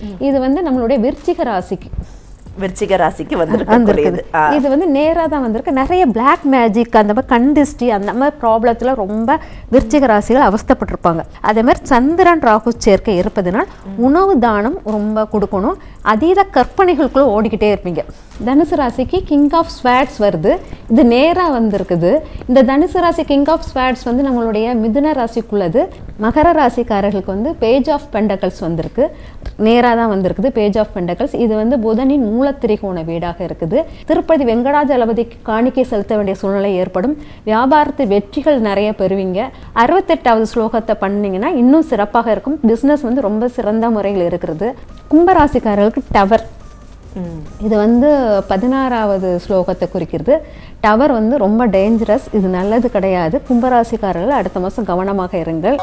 இது வந்து நம்மளுடைய விருச்சிக ராசிக்கு விருச்சிக ராசிக்கு வந்திருக்குது வந்திருக்கக்கூடியது ஆ. இது வந்து நேராக தான் வந்திருக்கு நிறைய பிளாக் மேஜிக் அந்த மாதிரி கண்டிஸ்டி அந்த மாதிரி ப்ராப்ளத்தில் ரொம்ப விருச்சிக ராசிகள் அவஸ்தைப்பட்டிருப்பாங்க அதே மாதிரி சந்திரன் ராகு சேர்க்கை இருப்பதனால் உணவு தானம் ரொம்ப கொடுக்கணும் அதீத கற்பனைகளுக்குள்ள ஓடிக்கிட்டே இருப்பீங்க தனுசு ராசிக்கு கிங் ஆஃப் ஸ்வாட்ஸ் வருது இது நேராக வந்திருக்குது இந்த தனுசு ராசி கிங் ஆஃப் ஸ்வாட்ஸ் வந்து நம்மளுடைய மிதுன ராசிக்குள்ளது மகர ராசிக்காரர்களுக்கு வந்து பேஜ் ஆஃப் பெண்டக்கல்ஸ் வந்திருக்கு நேராக தான் வந்திருக்குது பேஜ் ஆஃப் பெண்டக்கல்ஸ் இது வந்து புதனின் மூலத்திரிகோண வீடாக இருக்குது திருப்பதி வெங்கடாஜலபதிக்கு காணிக்கை செலுத்த வேண்டிய சூழ்நிலை ஏற்படும் வியாபாரத்து வெற்றிகள் நிறைய பெறுவீங்க அறுபத்தெட்டாவது ஸ்லோகத்தை பண்ணீங்கன்னா இன்னும் சிறப்பாக இருக்கும் பிஸ்னஸ் வந்து ரொம்ப சிறந்த முறையில் இருக்கிறது கும்பராசிக்காரர்களுக்கு டவர் ம். இது வந்து பதினாறாவது ஸ்லோகத்தை குறிக்கிறது டவர் வந்து ரொம்ப டேஞ்சரஸ் இது நல்லது கிடையாது கும்பராசிக்காரர்கள் அடுத்த மாதம் கவனமாக இருங்கள்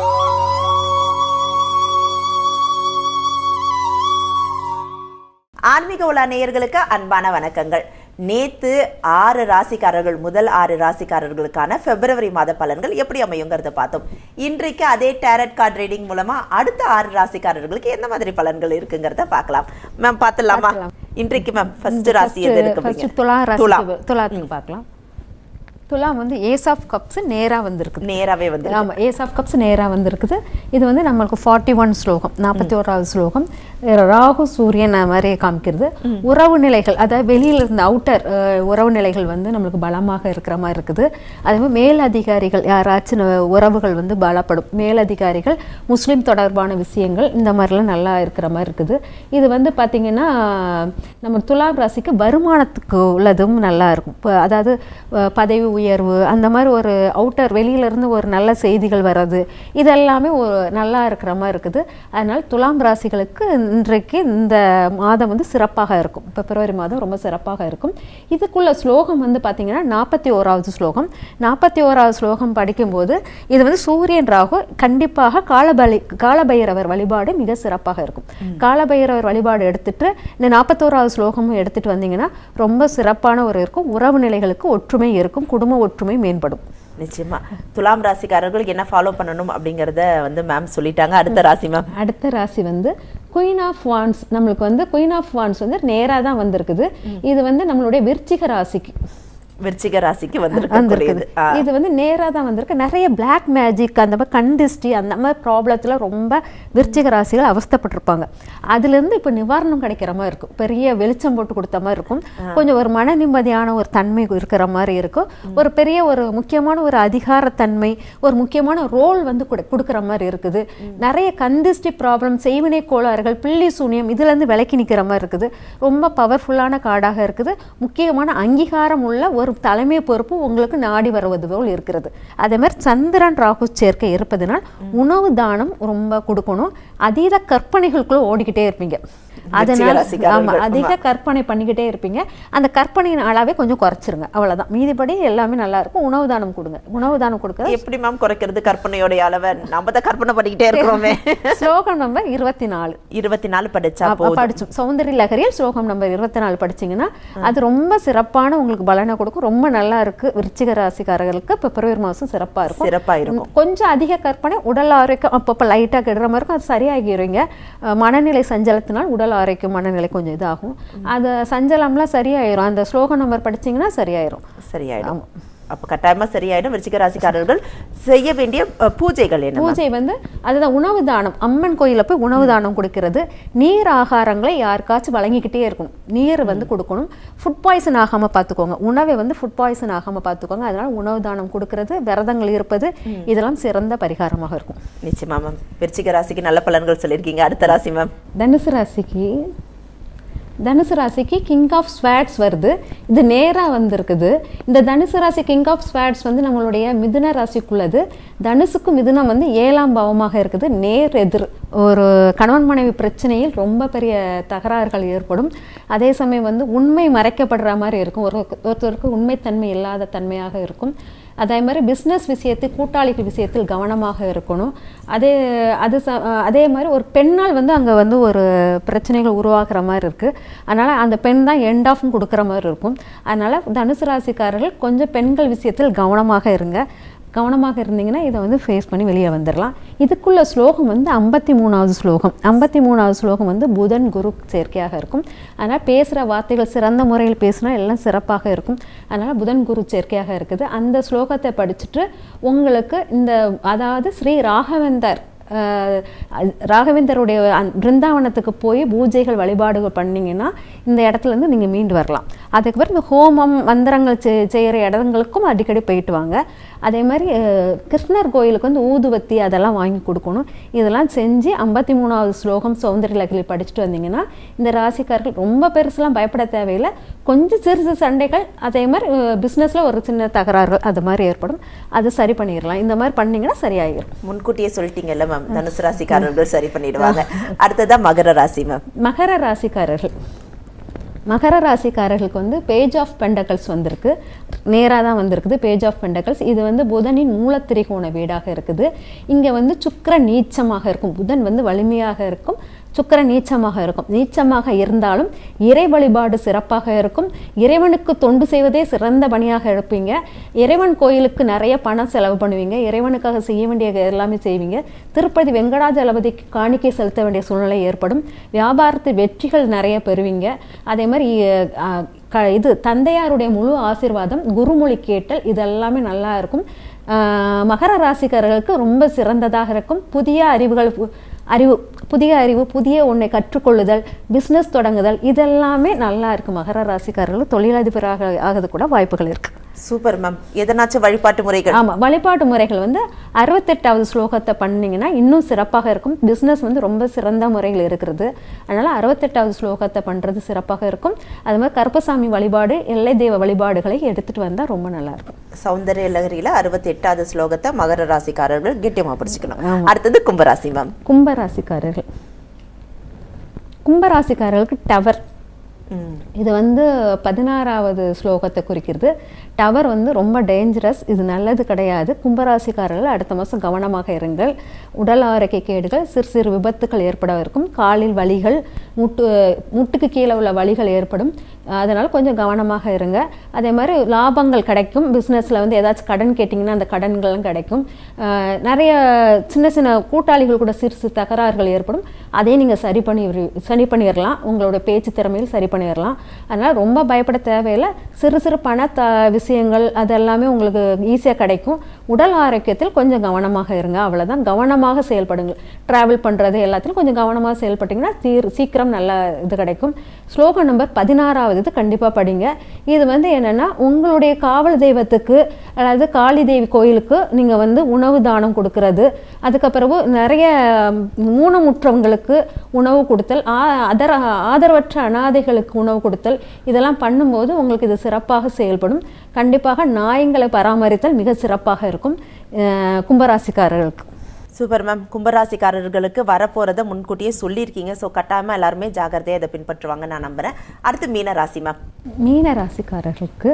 ஆன்மீக உலா நேயர்களுக்கு அன்பான வணக்கங்கள் நேத்து ஆறு ராசிக்காரர்கள் முதல் ஆறு ராசிக்காரர்களுக்கான பிப்ரவரி மாத பலன்கள் எப்படி அமையுங்கிறத பார்த்தோம் இன்றைக்கு அதே டேரட் கார்டு ரீடிங் மூலமா அடுத்த ஆறு ராசிக்காரர்களுக்கு எந்த மாதிரி பலன்கள் இருக்குங்கிறத பார்க்கலாம் மேம் பார்த்துடலாமா இன்றைக்கு மேம் ஃபர்ஸ்ட் ராசி எது இருக்கு ஃபர்ஸ்ட் அப்படிங்க? துலா துலா ராசி துலாத்துக்கு பார்க்கலாம் துலாம் வந்து ஏஸ் ஆஃப் கப்ஸ் நேராக வந்திருக்கு நேராவே வந்து ஆமாம் ஏஸ் ஆஃப் கப்ஸ் நேராக வந்திருக்குது இது வந்து நம்மளுக்கு ஃபார்ட்டி ஒன் ஸ்லோகம் நாற்பத்தி ஓராவது ஸ்லோகம் ராகு சூரியன் அது மாதிரி காமிக்கிறது உறவு நிலைகள் அதாவது வெளியில இருந்த அவுட்டர் உறவு நிலைகள் வந்து நம்மளுக்கு பலமாக இருக்கிற மாதிரி இருக்குது அதே மாதிரி மேலதிகாரிகள் யாராச்சும் ந- உறவுகள் வந்து பலப்படும் மேலதிகாரிகள் முஸ்லீம் தொடர்பான விஷயங்கள் இந்த மாதிரிலாம் நல்லா இருக்கிற மாதிரி இருக்குது இது வந்து பார்த்திங்கன்னா நம்ம துலாம் ராசிக்கு வருமானத்துக்கு உள்ளதும் நல்லா இருக்கும் இப்போ அதாவது அஹ், பதவி உயர்வு அந்த மாதிரி ஒரு அவுட்டர் வெளியிலேருந்து ஒரு நல்ல செய்திகள் வர்றது இதெல்லாமே ஒரு நல்லா இருக்கிற மாதிரி இருக்குது அதனால் துலாம் ராசிகளுக்கு இன்றைக்கு இந்த மாதம் வந்து சிறப்பாக இருக்கும் பிப்ரவரி மாதம் ரொம்ப சிறப்பாக இருக்கும் இதுக்குள்ள ஸ்லோகம் வந்து பார்த்தீங்கன்னா நாற்பத்தி ஓராவது ஸ்லோகம் நாற்பத்தி ஓராவது ஸ்லோகம் படிக்கும்போது இது வந்து சூரியன் ராகு கண்டிப்பாக காலபலி காலபைரவர் வழிபாடு மிக சிறப்பாக இருக்கும் காலபைரவர் வழிபாடு எடுத்துட்டு இந்த நாற்பத்தோராவது ஸ்லோகமும் எடுத்துட்டு வந்தீங்கன்னா ரொம்ப சிறப்பான ஒரு இருக்கும் உறவு நிலைகளுக்கு ஒற்றுமை இருக்கும் குடும்ப ஒற்றுமை மேம்படும் நிச்சயமா துலாம் ராசிக்காரர்கள் என்ன ஃபாலோ பண்ணணும் அப்படிங்கறத வந்து மேம் சொல்லிட்டாங்க அடுத்த ராசி மேம் அடுத்த ராசி வந்து குயின் ஆஃப் வான்ஸ் நம்மளுக்கு வந்து குயின் ஆஃப் வான்ஸ் வந்து நேராக தான் வந்திருக்குது இது வந்து நம்மளுடைய விருச்சிக ராசிக்கு விருச்சிக ராசிக்கு வந்திருக்கக்கூடியது வந்திருக்குது ஆ. இது வந்து நேராக தான் வந்திருக்கு நிறைய பிளாக் மேஜிக் அந்த மாதிரி கண்டிஸ்டி அந்த மாதிரி ப்ராப்ளத்தில் ரொம்ப விருச்சிக ராசிகள் அவஸ்தைப்பட்டிருப்பாங்க அதுலேருந்து இப்போ நிவாரணம் கிடைக்கிற மாதிரி இருக்கும் பெரிய வெளிச்சம் போட்டு கொடுத்த மாதிரி இருக்கும் கொஞ்சம் ஒரு மன நிம்மதியான ஒரு தன்மை இருக்கிற மாதிரி இருக்கும் ஒரு பெரிய ஒரு முக்கியமான ஒரு அதிகாரத்தன்மை ஒரு முக்கியமான ரோல் வந்து கொடு- கொடுக்குற மாதிரி இருக்குது நிறைய கண்டிஸ்டி ப்ராப்ளம் செய்வினை கோளாறுகள் பில்லி சூனியம் இதுலேருந்து விலக்கி நிற்கிற மாதிரி இருக்குது ரொம்ப பவர்ஃபுல்லான கார்டாக இருக்குது முக்கியமான அங்கீகாரம் உள்ள ஒரு தலைமை பொறுப்பு உங்களுக்கு நாடி வருவது போல் இருக்கிறது அதே மாதிரி சந்திரன் ராகு சேர்க்கை இருப்பதனால் உணவு தானம் ரொம்ப கொடுக்கணும் அதீத கற்பனைகளுக்குள்ள ஓடிக்கிட்டே இருப்பீங்க அதனால ராசிக்காரர்கள். ஆமா அதிக கற்பனை பண்ணிக்கிட்டே இருப்பீங்க அந்த கற்பனையின் அளவே கொஞ்சம் குறைச்சிருங்க அவ்வளவுதான் மீதிப்படி எல்லாமே நல்லா இருக்கும் உணவு தானம் கொடுங்க உணவு தானம் கொடுக்க எப்படி மேம் குறைக்கிறது கற்பனையோடைய அளவை நம்ம தான் கற்பனை பண்ணிக்கிட்டே இருக்கிறோமே ஸ்லோகம் நம்பர் இருபத்தி நாலு இருபத்தி நாலு படிச்சா அப்ப போதும் படிச்சோம் சௌந்தரிய லகரியில் ஸ்லோகம் நம்பர் இருபத்தி நாலு படிச்சீங்கன்னா அது ரொம்ப சிறப்பான உங்களுக்கு பலனை கொடுக்கும் ரொம்ப நல்லா இருக்கு விருச்சிக ராசிக்காரர்களுக்கு பிப்ரவரி மாசம் சிறப்பா இருக்கும் சிறப்பா இருக்கும் கொஞ்சம் அதிக கற்பனை உடல் ஆரோக்கியம் அப்பப்போ லைட்டாக கெடுற மாதிரி இருக்கும் அது சரியாகிடுவீங்க அஹ் மனநிலை சஞ்சலத்தினால் உடல் ஆரோக்கியம் மனநிலை கொஞ்சம் இதாகும் அது சஞ்சலம்லாம் சரியாயிரும் அந்த ஸ்லோகம் நம்பர் படிச்சீங்கன்னா சரியாயிரும் சரியாயிடும் அப்ப கட்டாயமா சரியாயிடும் விருச்சிக ராசிக்காரர்கள் செய்ய வேண்டிய அஹ், பூஜைகள் என்ன பூஜை வந்து அதுதான் உணவு தானம் அம்மன் கோயிலில் போய் உணவு தானம் கொடுக்கிறது நீர் ஆகாரங்களை யாருக்காச்சும் வழங்கிக்கிட்டே இருக்கணும் நீர் வந்து கொடுக்கணும் ஃபுட் பாய்சன் ஆகாம பார்த்துக்கோங்க உணவை வந்து ஃபுட் பாய்சன் ஆகாம பார்த்துக்கோங்க அதனால உணவு தானம் கொடுக்கிறது விரதங்கள் இருப்பது இதெல்லாம் சிறந்த பரிகாரமாக இருக்கும் நிச்சயமா மேம் விருச்சிக ராசிக்கு நல்ல பலன்கள் சொல்லியிருக்கீங்க அடுத்த ராசி மேம் தனுசு ராசிக்கு தனுசு ராசிக்கு கிங் ஆஃப் ஸ்வாட்ஸ் வருது இது நேராக வந்திருக்குது இந்த தனுசு ராசி கிங் ஆஃப் ஸ்வாட்ஸ் வந்து நம்மளுடைய மிதுன ராசிக்குள்ளது தனுசுக்கு மிதுனம் வந்து ஏழாம் பாவமாக இருக்குது நேர் எதிர் ஒரு கணவன் மனைவி பிரச்சனையில் ரொம்ப பெரிய தகராறுகள் ஏற்படும் அதே சமயம் வந்து உண்மை மறைக்கப்படுற மாதிரி இருக்கும் ஒரு ஒருத்தருக்கு உண்மைத்தன்மை இல்லாத தன்மையாக இருக்கும் அதே மாதிரி பிஸ்னஸ் விஷயத்தில் கூட்டாளிகள் விஷயத்தில் கவனமாக இருக்கணும் அதே அது ச அதே மாதிரி ஒரு பெண்ணால் வந்து அங்கே வந்து ஒரு பிரச்சனைகள் உருவாக்குற மாதிரி இருக்குது அதனால் அந்த பெண் தான் எண்ட் ஆஃப்னு கொடுக்குற மாதிரி இருக்கும் அதனால் தனுசு ராசிக்காரர்கள் கொஞ்சம் பெண்கள் விஷயத்தில் கவனமாக இருங்க கவனமாக இருந்தீங்கன்னா இதை வந்து ஃபேஸ் பண்ணி வெளியே வந்துடலாம் இதுக்குள்ள ஸ்லோகம் வந்து ஐம்பத்தி மூணாவது ஸ்லோகம் ஐம்பத்தி மூணாவது ஸ்லோகம் வந்து புதன் குரு சேர்க்கையாக இருக்கும் அதனால் பேசுகிற வார்த்தைகள் சிறந்த முறையில் பேசினா எல்லாம் சிறப்பாக இருக்கும் அதனால் புதன் குரு சேர்க்கையாக இருக்குது அந்த ஸ்லோகத்தை படிச்சுட்டு உங்களுக்கு இந்த அதாவது ஸ்ரீ ராகவேந்தர் அஹ், அது- ராகவேந்தருடைய அந்த பிருந்தாவனத்துக்கு போய் பூஜைகள் வழிபாடுகள் பண்ணீங்கன்னா இந்த இடத்துல இருந்து நீங்கள் மீண்டு வரலாம் அதுக்கப்புறம் இந்த ஹோமம் மந்திரங்கள் செ- செய்கிற இடங்களுக்கும் அடிக்கடி போயிட்டு வாங்க அதே மாதிரி அஹ், கிருஷ்ணர் கோயிலுக்கு வந்து ஊதுவத்தி அதெல்லாம் வாங்கி கொடுக்கணும் இதெல்லாம் செஞ்சு ஐம்பத்தி மூணாவது ஸ்லோகம் சௌந்தரிய லகரி படிச்சுட்டு வந்தீங்கன்னா இந்த ராசிக்காரர்கள் ரொம்ப பெருசுலாம் பயப்பட தேவையில்லை கொஞ்சம் சிறு சிறு சண்டைகள் அதே மாதிரி பிஸ்னஸில் ஒரு சின்ன தகராறுகள் அது மாதிரி ஏற்படும் அது சரி பண்ணிடலாம் இந்த மாதிரி பண்ணீங்கன்னா சரியாயிரும் முன்கூட்டியே சொல்லிட்டீங்கல்ல மேம் தனுசு ராசிக்காரர்கள் சரி பண்ணிடுவாங்க அடுத்ததா மகர ராசி மேம் மகர ராசிக்காரர்கள் மகர ராசிக்காரர்களுக்கு வந்து பேஜ் ஆஃப் பெண்டக்கல்ஸ் வந்திருக்கு நேராக தான் வந்திருக்குது பேஜ் ஆஃப் பெண்டக்கல்ஸ் இது வந்து புதனின் மூலத்திரிகோண வீடாக இருக்குது இங்கே வந்து சுக்கிர நீச்சமாக இருக்கும் புதன் வந்து வலிமையாக இருக்கும் சுக்கிர நீச்சமாக இருக்கும் நீச்சமாக இருந்தாலும் இறை வழிபாடு சிறப்பாக இருக்கும் இறைவனுக்கு தொண்டு செய்வதே சிறந்த பணியாக இருப்பீங்க இறைவன் கோயிலுக்கு நிறைய பணம் செலவு பண்ணுவீங்க இறைவனுக்காக செய்ய வேண்டிய எல்லாமே செய்வீங்க திருப்பதி வெங்கடாஜலபதிக்கு காணிக்கை செலுத்த வேண்டிய சூழ்நிலை ஏற்படும் வியாபாரத்து வெற்றிகள் நிறைய பெறுவீங்க அதே மாதிரி அஹ், க இது தந்தையாருடைய முழு ஆசீர்வாதம் குருமொழி கேட்டல் இதெல்லாமே நல்லா இருக்கும் அஹ், மகர ராசிக்காரர்களுக்கு ரொம்ப சிறந்ததாக இருக்கும் புதிய அறிவுகள் பு- அறிவு புதிய அறிவு புதிய ஒன்றை கற்றுக்கொள்ளுதல் பிஸ்னஸ் தொடங்குதல் இதெல்லாமே நல்லா இருக்கு மகர ராசிக்காரர்கள் தொழிலதிபராக ஆகிறது கூட வாய்ப்புகள் இருக்கு சூப்பர் மேம் எதனாச்சும் வழிபாட்டு முறைகள் ஆமா வழிபாட்டு முறைகள் வந்து அறுபத்தெட்டாவது ஸ்லோகத்தை பண்ணீங்கன்னா இன்னும் சிறப்பாக இருக்கும் பிஸ்னஸ் வந்து ரொம்ப சிறந்த முறையில் இருக்கிறது அதனால அறுபத்தெட்டாவது ஸ்லோகத்தை பண்றது சிறப்பாக இருக்கும் அது மாதிரி கருப்பசாமி வழிபாடு எல்லை தெய்வ வழிபாடுகளை எடுத்துட்டு வந்தா ரொம்ப நல்லா இருக்கும் சௌந்தர்ய லகரியில அறுபத்தி எட்டாவது ஸ்லோகத்தை மகர ராசிக்காரர்கள் கெட்டியமா படிச்சுக்கணும் அடுத்தது கும்பராசி மேம் கும்பராசிக்காரர்கள் கும்பராசிக்காரர்களுக்கு டவர் ம் இது வந்து பதினாறாவது ஸ்லோகத்தை குறிக்கிறது டவர் வந்து ரொம்ப டேஞ்சரஸ் இது நல்லது கிடையாது கும்பராசிக்காரர்கள் அடுத்த மாதம் கவனமாக இருங்கள் உடல் ஆரோக்கிய கேடுகள் சிறு சிறு விபத்துகள் ஏற்பட இருக்கும் காலில் வலிகள் முட்டு முட்டுக்கு கீழே உள்ள வலிகள் ஏற்படும் அதனால் கொஞ்சம் கவனமாக இருங்க அதே மாதிரி லாபங்கள் கிடைக்கும் பிஸ்னஸில் வந்து ஏதாச்சும் கடன் கேட்டிங்கன்னா அந்த கடன்களும் கிடைக்கும் அஹ் நிறைய சின்ன சின்ன கூட்டாளிகள் கூட சிறு சிறு தகராறுகள் ஏற்படும் அதையும் நீங்கள் சரி பண்ணி சரி பண்ணிடலாம் உங்களோட பேச்சு திறமையில் சரி பண்ணிடலாம் அதனால் ரொம்ப பயப்பட தேவையில்லை சிறு சிறு பண த விஷயங்கள் அது எல்லாமே உங்களுக்கு ஈஸியாக கிடைக்கும் உடல் ஆரோக்கியத்தில் கொஞ்சம் கவனமாக இருங்க அவ்வளவுதான் கவனமாக செயல்படுங்க ட்ராவல் பண்ணுறது எல்லாத்திலும் கொஞ்சம் கவனமாக செயல்பட்டீங்கன்னா தீர் சீக்கிரம் நல்ல இது கிடைக்கும் ஸ்லோகம் நம்பர் பதினாறாவது இது கண்டிப்பாக படிங்க இது வந்து என்னன்னா உங்களுடைய காவல் தெய்வத்துக்கு அதாவது காளி தேவி கோயிலுக்கு நீங்கள் வந்து உணவு தானம் கொடுக்கறது அதுக்கப்புறவு நிறைய ம், ஊனமுற்றவங்களுக்கு உணவு கொடுத்தல் ஆ- அதர ஆதரவற்ற அனாதைகளுக்கு உணவு கொடுத்தல் இதெல்லாம் பண்ணும்போது உங்களுக்கு இது சிறப்பாக செயல்படும் கண்டிப்பாக நாயங்களை பராமரித்தல் மிக சிறப்பாக இருக்கும் அஹ், கும்பராசிக்காரர்களுக்கு சூப்பர் மேம் கும்பராசிக்காரர்களுக்கு வரப்போறதை முன்கூட்டியே சொல்லியிருக்கீங்க ஸோ கட்டாயமா எல்லாருமே ஜாகிரதையா இதை பின்பற்றுவாங்க நான் நம்புறேன் அடுத்து மீன ராசி மேம் மீன ராசிக்காரர்களுக்கு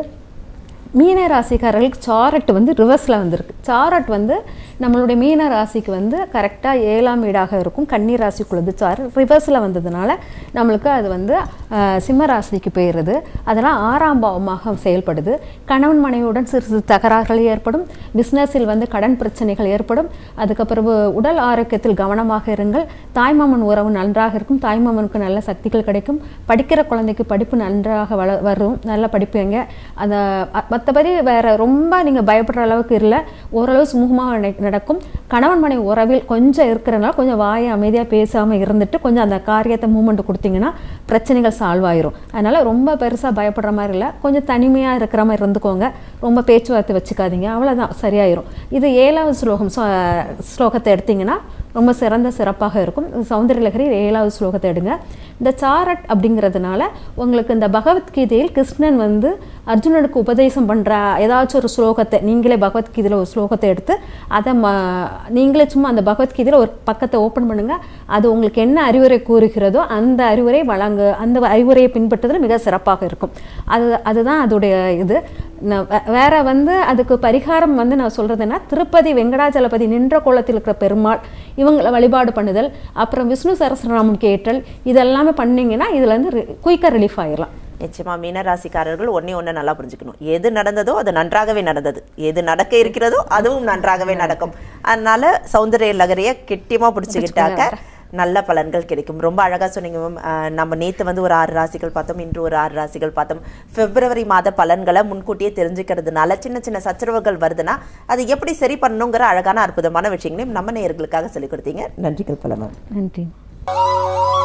மீன ராசிக்காரர்களுக்கு சாரட் வந்து ரிவர்ஸில் வந்திருக்கு சாரட் வந்து நம்மளுடைய மீன ராசிக்கு வந்து கரெக்டாக ஏழாம் வீடாக இருக்கும் கன்னி ராசிக்குள்ளது சாரட் ரிவர்ஸில் வந்ததுனால நம்மளுக்கு அது வந்து அஹ், சிம்ம ராசிக்கு போயிடுது அதெல்லாம் ஆறாம் பாவமாக செயல்படுது கணவன் மனைவியுடன் சிறு சிறு தகராறுகள் ஏற்படும் பிஸ்னஸில் வந்து கடன் பிரச்சனைகள் ஏற்படும் அதுக்கப்புறம் உடல் ஆரோக்கியத்தில் கவனமாக இருங்கள் தாய்மாமன் உறவு நன்றாக இருக்கும் தாய்மாமனுக்கு நல்ல சக்திகள் கிடைக்கும் படிக்கிற குழந்தைக்கு படிப்பு நன்றாக வள வரும் நல்ல படிப்பீங்க அந்த அ- மற்றபடி வேற ரொம்ப நீங்கள் பயப்படுற அளவுக்கு இல்லை ஓரளவு சுமூகமாக நடக்கும் கணவன் மனைவி உறவில் கொஞ்சம் இருக்கிறனால கொஞ்சம் வாயை அமைதியாக பேசாமல் இருந்துட்டு கொஞ்சம் அந்த காரியத்தை மூமெண்ட் கொடுத்தீங்கன்னா பிரச்சனைகள் சால்வ் ஆயிரும் அதனால ரொம்ப பெருசாக பயப்படுற மாதிரி இல்லை கொஞ்சம் தனிமையாக இருக்கிற மாதிரி இருந்துக்கோங்க ரொம்ப பேச்சுவார்த்தை வச்சுக்காதீங்க அவ்வளோதான் சரியாயிரும் இது ஏழாவது ஸ்லோகம் ஸ்வ- ஸ்லோகத்தை எடுத்தீங்கன்னா ரொம்ப சிறந்த சிறப்பாக இருக்கும் சௌந்தரிய லகரி ஏழாவது ஸ்லோகத்தை எடுங்க இந்த சாரட் அப்படிங்கிறதுனால உங்களுக்கு இந்த பகவத்கீதையில் கிருஷ்ணன் வந்து அர்ஜுனனுக்கு உபதேசம் பண்ணுற ஏதாச்சும் ஒரு ஸ்லோகத்தை நீங்களே பகவத்கீதையில் ஒரு ஸ்லோகத்தை எடுத்து அதை ம நீங்களே சும்மா அந்த பகவத்கீதையில் ஒரு பக்கத்தை ஓப்பன் பண்ணுங்க அது உங்களுக்கு என்ன அறிவுரை கூறுகிறதோ அந்த அறிவுரை வழங்கு அந்த அறிவுரையை பின்பற்றுதல் மிக சிறப்பாக இருக்கும் அது அதுதான் அதோடைய இது நான் வே- வேற வந்து அதுக்கு பரிகாரம் வந்து நான் சொல்றதுன்னா திருப்பதி வெங்கடாச்சலபதி நின்ற கோலத்தில் இருக்கிற பெருமாள் இவங்களை வழிபாடு பண்ணுதல் அப்புறம் விஷ்ணு சரஸ்வரநாமம் கேட்டல் இதெல்லாமே பண்ணீங்கன்னா இதுல இருந்து குயிக்காக ரிலீஃப் ஆயிடலாம் நிச்சயமா மீனராசிக்காரர்கள் ஒண்ணே ஒண்ணு நல்லா புரிஞ்சுக்கணும் எது நடந்ததோ அது நன்றாகவே நடந்தது எது நடக்க இருக்கிறதோ அதுவும் நன்றாகவே நடக்கும் அதனால சௌந்தரிய லகரிய கெட்டியமா பிடிச்சுக்கிட்டாக்க நல்ல பலன்கள் கிடைக்கும் ரொம்ப அழகா சொன்னீங்க மேம் நம்ம நேத்து வந்து ஒரு ஆறு ராசிகள் பார்த்தோம் இன்று ஒரு ஆறு ராசிகள் பார்த்தோம் பிப்ரவரி மாத பலன்களை முன்கூட்டியே தெரிஞ்சுக்கிறதுனால சின்ன சின்ன சச்சரவுகள் வருதுன்னா அது எப்படி சரி பண்ணணுங்கிற அழகான அற்புதமான விஷயங்களையும் நம்ம நேயர்களுக்காக சொல்லிக் கொடுத்தீங்க நன்றிகள் பல மேம் நன்றி